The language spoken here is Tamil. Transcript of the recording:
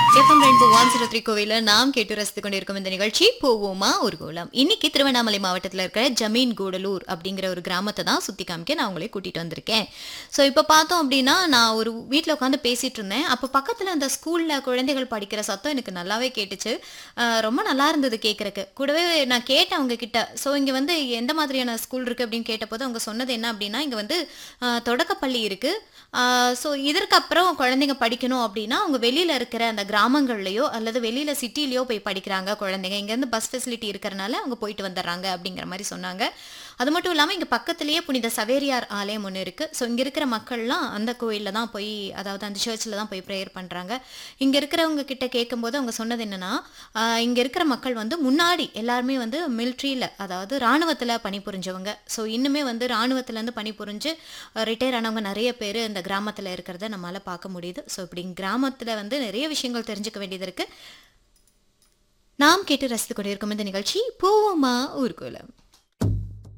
எஃப்எம் ரெண்டு ஒன் ஜீரோ த்ரீ கோவில நாம் கேட்டு ரசித்து கொண்டிருக்கும் இந்த நிகழ்ச்சி போவோமா ஒரு கோலம் இன்னைக்கு திருவண்ணாமலை மாவட்டத்தில் இருக்கிற ஜமீன் கூடலூர் அப்படிங்கிற ஒரு கிராமத்தை தான் சுத்தி காமிக்க நான் உங்களை கூட்டிட்டு வந்திருக்கேன் ஸோ இப்போ பார்த்தோம் அப்படின்னா நான் ஒரு வீட்டில் உட்காந்து பேசிட்டு இருந்தேன் அப்போ பக்கத்தில் அந்த ஸ்கூல்ல குழந்தைகள் படிக்கிற சத்தம் எனக்கு நல்லாவே கேட்டுச்சு அஹ் ரொம்ப நல்லா இருந்தது கேட்கறக்கு கூடவே நான் கேட்டேன் அவங்க கிட்ட ஸோ இங்கே வந்து எந்த மாதிரியான ஸ்கூல் இருக்கு அப்படின்னு கேட்டபோது அவங்க சொன்னது என்ன அப்படின்னா இங்கே வந்து அஹ், தொடக்கப்பள்ளி இருக்கு ஸோ இதற்கு அப்புறம் குழந்தைங்க படிக்கணும் அப்படின்னா அவங்க வெளியில இருக்கிற அந்த கிராமங்கள்லயோ அல்லது வெளியில சிட்டிலயோ போய் படிக்கிறாங்க குழந்தைங்க இங்கேருந்து பஸ் ஃபெசிலிட்டி இருக்கிறனால அவங்க போயிட்டு வந்துடுறாங்க அப்படிங்கிற மாதிரி சொன்னாங்க அது மட்டும் இல்லாமல் இங்கே பக்கத்துலேயே புனித சவேரியார் ஆலயம் ஒன்று இருக்குது ஸோ இங்கே இருக்கிற மக்கள்லாம் அந்த கோயிலில் தான் போய் அதாவது அந்த சர்ச்சில் தான் போய் ப்ரேயர் பண்ணுறாங்க இங்கே இருக்கிறவங்க கிட்ட கேட்கும்போது அவங்க சொன்னது என்னன்னா இங்கே இருக்கிற மக்கள் வந்து முன்னாடி எல்லாருமே வந்து மிலிட்ரியில் அதாவது இராணுவத்தில் பணிபுரிஞ்சவங்க ஸோ இன்னுமே வந்து இராணுவத்துலேருந்து பணிபுரிஞ்சு ரிட்டையர் ஆனவங்க நிறைய பேர் இந்த கிராமத்தில் இருக்கிறத நம்மளால் பார்க்க முடியுது ஸோ இப்படி கிராமத்தில் வந்து நிறைய விஷயங்கள் தெரிஞ்சுக்க வேண்டியது இருக்குது நாம் கேட்டு ரசித்து கொண்டிருக்கும் இந்த நிகழ்ச்சி போவோமா ஊர்கோலம்